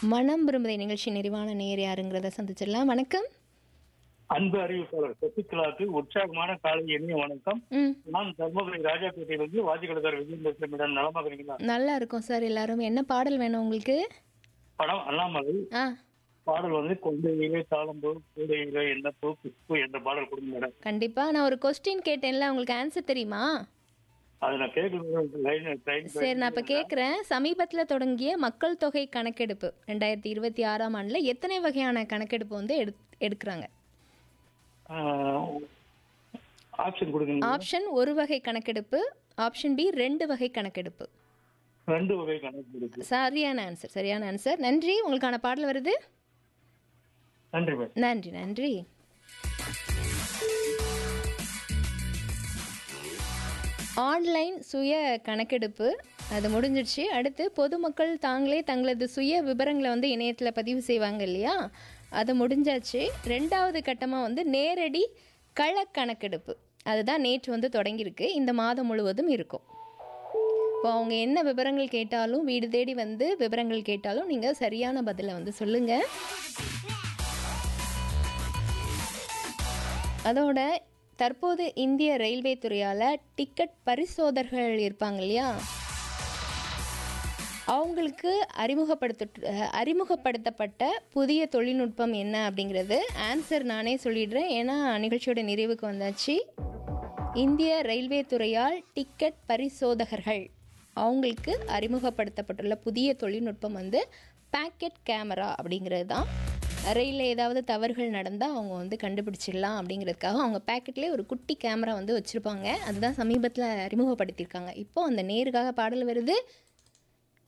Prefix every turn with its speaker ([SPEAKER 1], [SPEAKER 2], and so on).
[SPEAKER 1] மனம் விரும்புதை நிகழ்ச்சி நிறைவான நேர் யாருங்கிறத சந்திச்சிடலாம் வணக்கம்
[SPEAKER 2] அன்பு அறிவிப்பாளர் சசிகலாவுக்கு உற்சாகமான காலை எண்ணிய வணக்கம்
[SPEAKER 1] ம்
[SPEAKER 2] நான் தர்மபுரி ராஜாபேட்டையிலிருந்து வாதிகலதார் விஜயம் பேசுகிறேன் மேடம் நலமா இருக்கிறீங்களா
[SPEAKER 1] நல்லா இருக்கும் சார் எல்லாரும் என்ன பாடல் வேணும் உங்களுக்கு
[SPEAKER 2] படம் அண்ணாமலை
[SPEAKER 1] ஆ
[SPEAKER 2] பாடல் வந்து கொண்டையிலே தாளம்பூ கூடையிலே என்ன பூ புஷ்பு என்ற பாடல் கொடுங்க மேடம்
[SPEAKER 1] கண்டிப்பாக நான் ஒரு கொஸ்டின் கேட்டேன்ல உங்களுக்கு ஆன்சர் தெரியுமா
[SPEAKER 2] அதை நான் கேட்கணும் லைன் ட்ரெயின்
[SPEAKER 1] சரி நான் இப்போ கேட்குறேன் சமீபத்தில் தொடங்கிய மக்கள் தொகை கணக்கெடுப்பு ரெண்டாயிரத்தி இருபத்தி ஆறாம் ஆண்டில் எத்தனை வகையான கணக்கெடுப்பு வந்து எடு எடுக்கிறாங்க
[SPEAKER 2] ஆப்ஷன் கொடுங்க
[SPEAKER 1] ஆப்ஷன் ஒரு வகை கணக்கெடுப்பு ஆப்ஷன் பி ரெண்டு வகை கணக்கெடுப்பு
[SPEAKER 2] ரெண்டு வகை கணக்கு இருக்கு
[SPEAKER 1] சரியான ஆன்சர் சரியான ஆன்சர் நன்றி உங்களுக்கான பாடல் வருது
[SPEAKER 2] நன்றி மேடம்
[SPEAKER 1] நன்றி நன்றி ஆன்லைன் சுய கணக்கெடுப்பு அது முடிஞ்சிடுச்சு அடுத்து பொதுமக்கள் தாங்களே தங்களது சுய விவரங்களை வந்து இணையத்தில் பதிவு செய்வாங்க இல்லையா அது முடிஞ்சாச்சு ரெண்டாவது கட்டமாக வந்து நேரடி கள கணக்கெடுப்பு அதுதான் நேற்று வந்து தொடங்கியிருக்கு இந்த மாதம் முழுவதும் இருக்கும் இப்போ அவங்க என்ன விவரங்கள் கேட்டாலும் வீடு தேடி வந்து விவரங்கள் கேட்டாலும் நீங்கள் சரியான பதிலை வந்து சொல்லுங்கள் அதோட தற்போது இந்திய ரயில்வே துறையால் டிக்கெட் பரிசோதகர்கள் இருப்பாங்க இல்லையா அவங்களுக்கு அறிமுகப்படுத்த அறிமுகப்படுத்தப்பட்ட புதிய தொழில்நுட்பம் என்ன அப்படிங்கிறது ஆன்சர் நானே சொல்லிடுறேன் ஏன்னா நிகழ்ச்சியோட நிறைவுக்கு வந்தாச்சு இந்திய ரயில்வே துறையால் டிக்கெட் பரிசோதகர்கள் அவங்களுக்கு அறிமுகப்படுத்தப்பட்டுள்ள புதிய தொழில்நுட்பம் வந்து பேக்கெட் கேமரா அப்படிங்கிறது தான் ரயிலில் ஏதாவது தவறுகள் நடந்தால் அவங்க வந்து கண்டுபிடிச்சிடலாம் அப்படிங்கிறதுக்காக அவங்க பேக்கெட்லேயே ஒரு குட்டி கேமரா வந்து வச்சுருப்பாங்க அதுதான் சமீபத்தில் அறிமுகப்படுத்தியிருக்காங்க இப்போது அந்த நேருக்காக பாடல் வருது